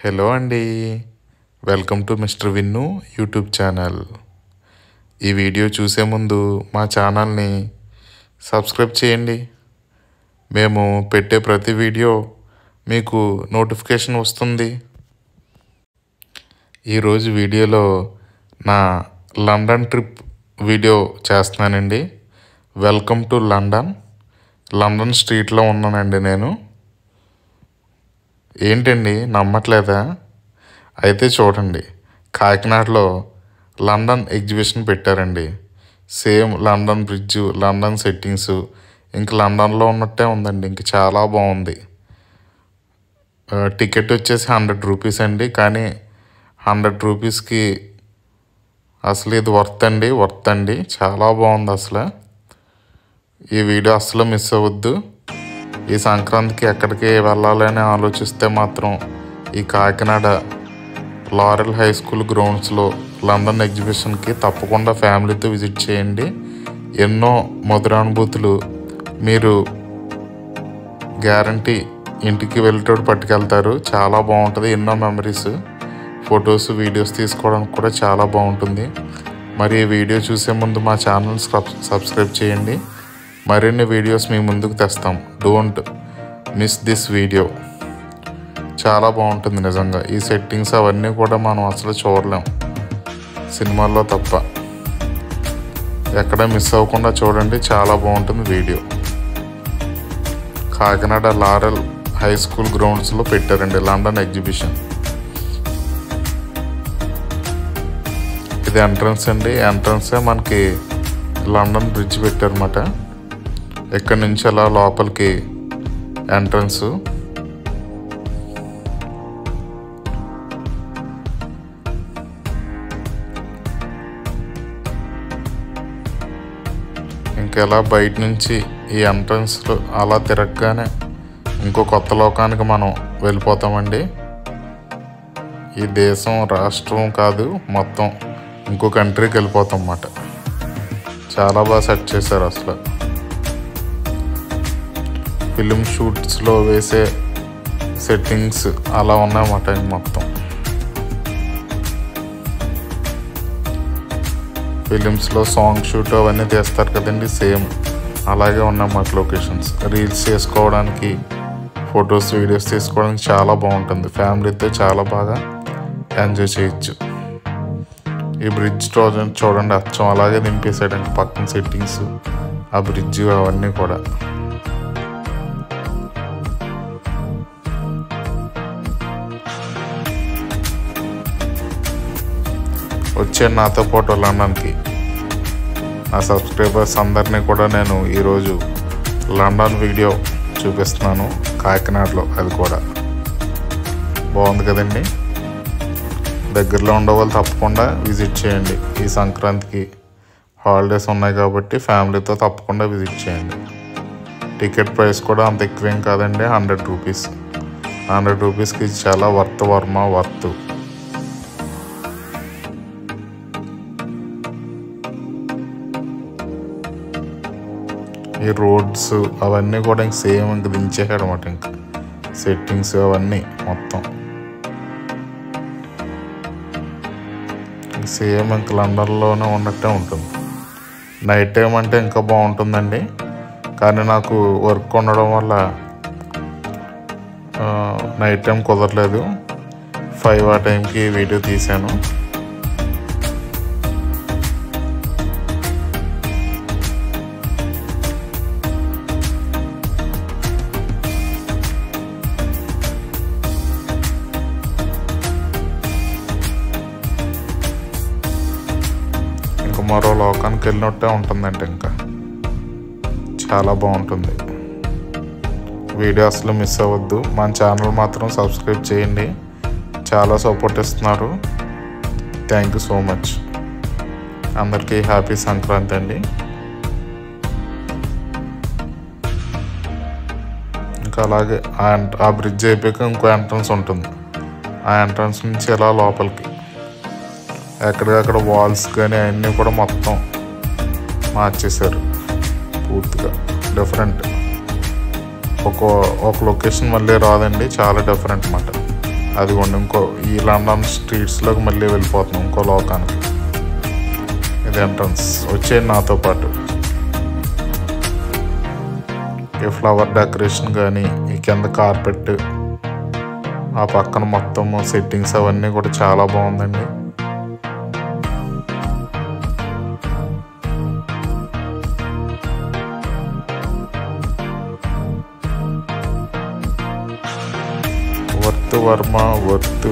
hello అండి welcome to mister Vinnu YouTube channel ఈ video చూసే ముందు మా ఛానల్ని సబ్స్క్రైబ్ చేయండి మేము పెట్టే ప్రతి వీడియో మీకు నోటిఫికేషన్ వస్తుంది ఈరోజు వీడియోలో నా లండన్ ట్రిప్ వీడియో చేస్తున్నానండి వెల్కమ్ టు లండన్ లండన్ స్ట్రీట్లో ఉన్నానండి నేను ఏంటండి నమ్మట్లేదా అయితే చూడండి కాకినాడలో లండన్ ఎగ్జిబిషన్ పెట్టారండి same London bridge London settings ఇంక లండన్లో ఉన్నట్టే ఉందండి ఇంక చాలా బాగుంది ఆ, టికెట్ వచ్చేసి హండ్రెడ్ రూపీస్ అండి కానీ హండ్రెడ్ రూపీస్కి అసలు ఇది వర్త్ అండి వర్త్ అండి చాలా బాగుంది అసలు ఈ వీడియో అసలు మిస్ అవ్వద్దు ఈ సంక్రాంతికి ఎక్కడికి వెళ్ళాలని ఆలోచిస్తే మాత్రం ఈ కాకినాడ లారెల్ హై స్కూల్ గ్రౌండ్స్లో లండన్ ఎగ్జిబిషన్కి తప్పకుండా ఫ్యామిలీతో విజిట్ చేయండి ఎన్నో మధురానుభూతులు మీరు గ్యారంటీ ఇంటికి వెళ్ళేటప్పుడు పట్టుకెళ్తారు చాలా బాగుంటుంది ఎన్నో మెమరీస్ ఫొటోస్ వీడియోస్ తీసుకోవడానికి కూడా చాలా బాగుంటుంది మరి ఈ వీడియో చూసే ముందు మా ఛానల్ సబ్స్క్రైబ్ చేయండి మరిన్ని వీడియోస్ మీ ముందుకు తెస్తాం డోంట్ మిస్ దిస్ వీడియో చాలా బాగుంటుంది నిజంగా ఈ సెట్టింగ్స్ అవన్నీ కూడా మనం అసలు చూడలేం సినిమాల్లో తప్ప ఎక్కడ మిస్ అవ్వకుండా చూడండి చాలా బాగుంటుంది video Kakinada Laurel high school గ్రౌండ్స్లో పెట్టారండి లండన్ ఎగ్జిబిషన్ ఇది ఎంట్రన్స్ అండి ఎంట్రన్సే మనకి లండన్ బ్రిడ్జ్ పెట్టారన్నమాట ఇక్కడ నుంచి అలా లోపలికి ఎంట్రన్స్ ఇంకెలా బయట నుంచి ఈ ఎంట్రన్స్ అలా తిరగగానే ఇంకో కొత్త లోకానికి మనం వెళ్ళిపోతామండి ఈ దేశం రాష్ట్రం కాదు మొత్తం ఇంకో కంట్రీకి వెళ్ళిపోతాం అన్నమాట చాలా బాగా సెట్ చేశారు అసలు ఫిలిం షూట్స్లో వేసే సెట్టింగ్స్ అలా ఉన్నాయన్నమాట ఇంక మొత్తం ఫిలిమ్స్లో సాంగ్ షూట్ అవన్నీ తీస్తారు కదండి సేమ్ అలాగే ఉన్నమాట లొకేషన్స్ రీల్స్ చేసుకోవడానికి ఫొటోస్ వీడియోస్ తీసుకోవడానికి చాలా బాగుంటుంది ఫ్యామిలీతో చాలా బాగా ఎంజాయ్ చేయొచ్చు ఈ బ్రిడ్జ్ చూడండి చూడండి అచ్చం అలాగే దింపేసాడండి పక్కన సెట్టింగ్స్ ఆ బ్రిడ్జ్ అవన్నీ కూడా వచ్చే నాతో పాటు లండన్కి నా సబ్స్క్రైబర్స్ అందరినీ కూడా నేను ఈరోజు లండన్ వీడియో చూపిస్తున్నాను కాకినాడలో అది కూడా బాగుంది కదండి దగ్గరలో ఉండే వాళ్ళు తప్పకుండా విజిట్ చేయండి ఈ సంక్రాంతికి హాలిడేస్ ఉన్నాయి కాబట్టి ఫ్యామిలీతో తప్పకుండా విజిట్ చేయండి టికెట్ ప్రైస్ కూడా అంత ఎక్కువేం కాదండి హండ్రెడ్ రూపీస్ హండ్రెడ్ రూపీస్కి ఇది చాలా వర్త్ వర్మ వర్త్ ఈ రోడ్స్ అవన్నీ కూడా ఇంక సేమ్ ఇంక దించేసాడు అనమాట ఇంకా సెట్టింగ్స్ అవన్నీ మొత్తం సేమ్ ఇంక లండన్లోనే ఉన్నట్టే ఉంటుంది నైట్ టైం అంటే ఇంకా బాగుంటుందండి కానీ నాకు వర్క్ ఉండడం వల్ల ఆ, నైట్ టైం కుదరలేదు ఫైవ్ ఆ టైంకి వీడియో తీశాను ఇంకా మరో లోకానికి వెళ్ళినట్టే ఉంటుందంటే ఇంకా చాలా బాగుంటుంది వీడియో అసలు మిస్ అవ్వద్దు మన ఛానల్ మాత్రం సబ్స్క్రైబ్ చేయండి చాలా సపోర్ట్ ఇస్తున్నారు థ్యాంక్ యూ సో మచ్ అందరికీ హ్యాపీ సంక్రాంతి అండి ఇంకా అలాగే ఆ ఎంట్- ఆ బ్రిడ్జ్ అయిపోయాక ఇంకో ఎంట్రన్స్ ఉంటుంది ఆ ఎంట్రన్స్ నుంచి ఇలా లోపలికి ఎక్కడికక్కడ వాల్స్ కానీ అవన్నీ కూడా మొత్తం మార్చేశారు పూర్తిగా డిఫరెంట్ ఒక ఒక లొకేషన్ మళ్ళీ రాదండి చాలా డిఫరెంట్ అన్నమాట అదిగోండి ఇంకో ఈ లండన్ స్ట్రీట్స్లోకి మళ్ళీ వెళ్ళిపోతున్నాం ఇంకో లోకానికి ఇది ఎంట్రన్స్ వచ్చేయండి నాతో పాటు ఈ ఫ్లవర్ డెకరేషన్ కానీ ఈ కింద కార్పెట్ ఆ పక్కన మొత్తం సెట్టింగ్స్ అవన్నీ కూడా చాలా బాగుందండి వర్త్ వర్మ వర్త్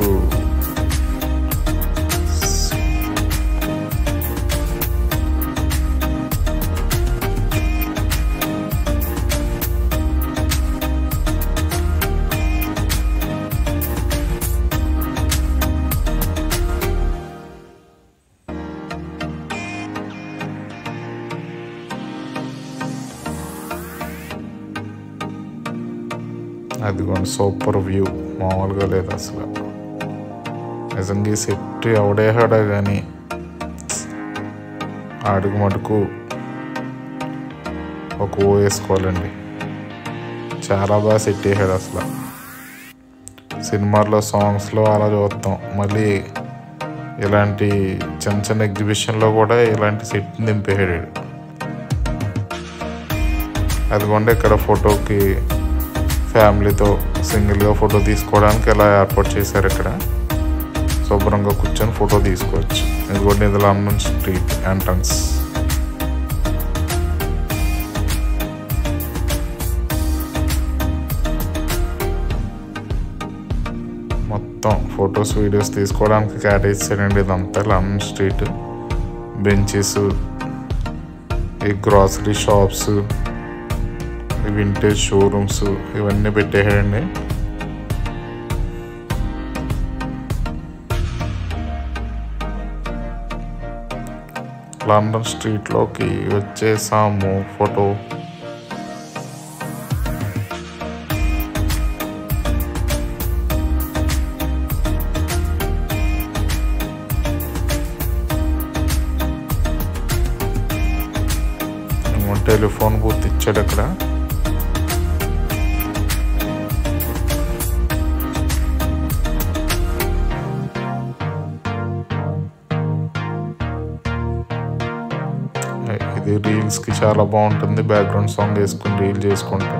అదిగోండి సూపర్ వ్యూ మామూలుగా లేదు అసలు నిజంగా ఈ సెట్ ఎవడేహాడా కానీ ఆడికి మటుకు ఒక ఓ వేసుకోవాలండి చాలా బాగా సెట్ చేసాడు అసలు సినిమాల్లో సాంగ్స్లో అలా చూస్తాం మళ్ళీ ఇలాంటి చిన్న చిన్న ఎగ్జిబిషన్లో కూడా ఇలాంటి సెట్ దింపేసాడు అదిగోండి ఇక్కడ ఫోటోకి ఫ్యామిలీతో సింగిల్గా ఫోటో తీసుకోవడానికి ఇలా ఏర్పాటు చేశారు ఇక్కడ శుభ్రంగా కూర్చొని ఫోటో తీసుకోవచ్చు ఇదిగోండి ఇది లండన్ స్ట్రీట్ ఎంట్రన్స్ మొత్తం ఫొటోస్ వీడియోస్ తీసుకోవడానికి కేటాయించారండి ఇదంతా లండన్ స్ట్రీట్ బెంచెస్ ఈ గ్రాసరీ షాప్స్ వింటేజ్ షోరూమ్స్ ఇవన్నీ పెట్టేయండి లండన్ స్ట్రీట్లోకి వచ్చేసాము ఫోటో టెలిఫోన్ బూత్ ఇచ్చాడు అక్కడ ఇది రీల్స్కి చాలా బాగుంటుంది బ్యాక్గ్రౌండ్ సాంగ్ వేసుకుని రీల్ చేసుకుంటే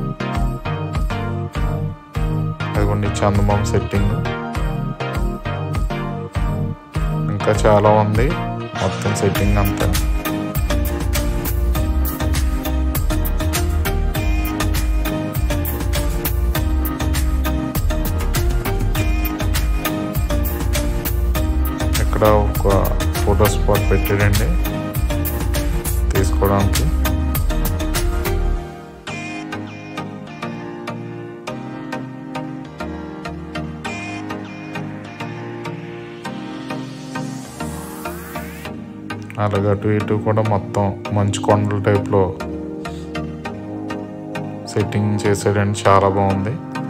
అదిగోండి చందమామ సెట్టింగ్ ఇంకా చాలా ఉంది మొత్తం సెట్టింగ్ అంతా ఇక్కడ ఒక ఫోటో స్పాట్ పెట్టాడండి తీసుకోవడానికి అలాగే అటు ఇటు కూడా మొత్తం మంచు కొండల టైప్లో సెట్టింగ్ చేసాడండి చాలా బాగుంది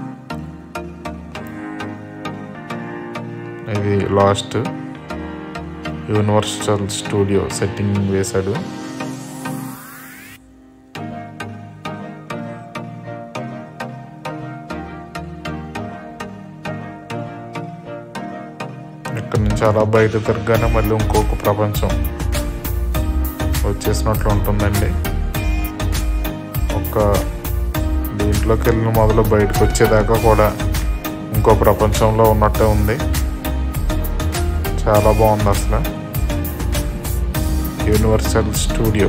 ఇది లాస్ట్ యూనివర్సల్ స్టూడియో సెట్టింగ్ వేశాడు ఇక్కడ నుంచి అలా బయట తిరగగానే మళ్ళీ ఇంకొక ప్రపంచం వచ్చేసినట్లు ఉంటుందండి ఒక దీంట్లోకి వెళ్ళిన మొదలు బయటకు వచ్చేదాకా కూడా ఇంకో ప్రపంచంలో ఉన్నట్టే ఉంది చాలా బాగుంది అసలు యూనివర్సల్ స్టూడియో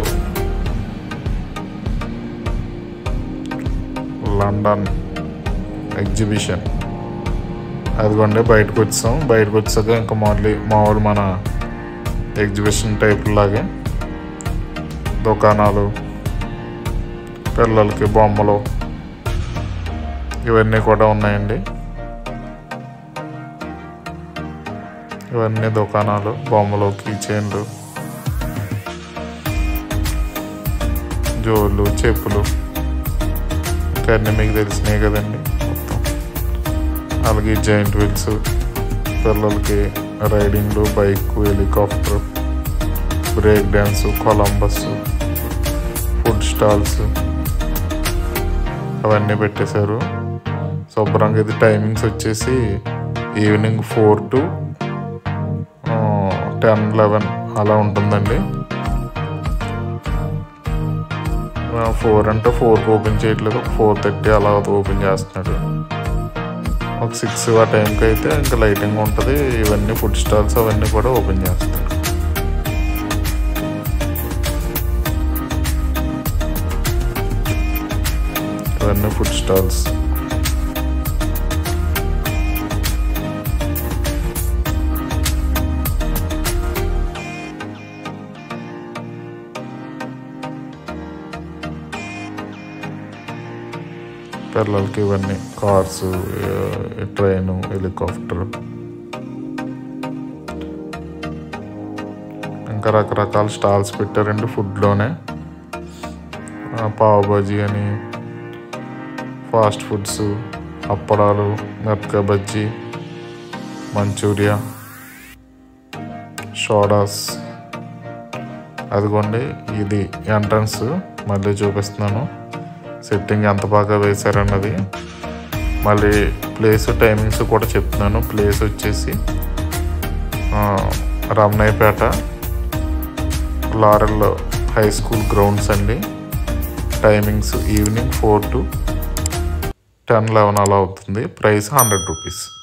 లండన్ ఎగ్జిబిషన్ అదిగోండి బయటకు వచ్చాం బయటకు వచ్చాక ఇంకా మళ్ళీ మామూలు మన ఎగ్జిబిషన్ టైప్ లాగే దుకాణాలు పిల్లలకి బొమ్మలు ఇవన్నీ కూడా ఉన్నాయండి ఇవన్నీ దుకాణాలు బొమ్మలు కీచైన్లు జోళ్ళు చెప్పులు ఇంకా అన్నీ మీకు తెలిసినాయి కదండి మొత్తం అలాగే జాయింట్ వీల్స్ పిల్లలకి రైడింగ్లు bike helicopter break dance Columbus food stalls అవన్నీ పెట్టేశారు శుభ్రంగా ఇది టైమింగ్స్ వచ్చేసి evening four to ten eleven అలా ఉంటుందండి ఫోర్ అంటే ఫోర్కి ఓపెన్ చేయట్లేదు ఫోర్ థర్టీ అలా ఓపెన్ చేస్తున్నాడు ఒక సిక్స్ ఆ టైంకి అయితే ఇంకా లైటింగ్ ఉంటుంది ఇవన్నీ ఫుడ్ స్టాల్స్ అవన్నీ కూడా ఓపెన్ చేస్తారు ఇవన్నీ ఫుడ్ స్టాల్స్ పిల్లలకి ఇవన్నీ కార్స్ ట్రైను హెలికాప్టర్ ఇంకా రకరకాల స్టాల్స్ పెట్టారండి ఫుడ్లోనే పావ్ బజ్జీ అని ఫాస్ట్ ఫుడ్స్ అప్పడాలు మిరపకాయ బజ్జీ మంచూరియా సోడాస్ అదిగోండి ఇది ఎంట్రన్స్ మళ్ళీ చూపిస్తున్నాను సెట్టింగ్ ఎంత బాగా వేశారన్నది మళ్ళీ ప్లేస్ టైమింగ్స్ కూడా చెప్తున్నాను ప్లేస్ వచ్చేసి ఆ, Ramanayyapeta Laurel high school grounds అండి timings evening four to ten eleven అలా అవుతుంది ప్రైస్ హండ్రెడ్ రూపీస్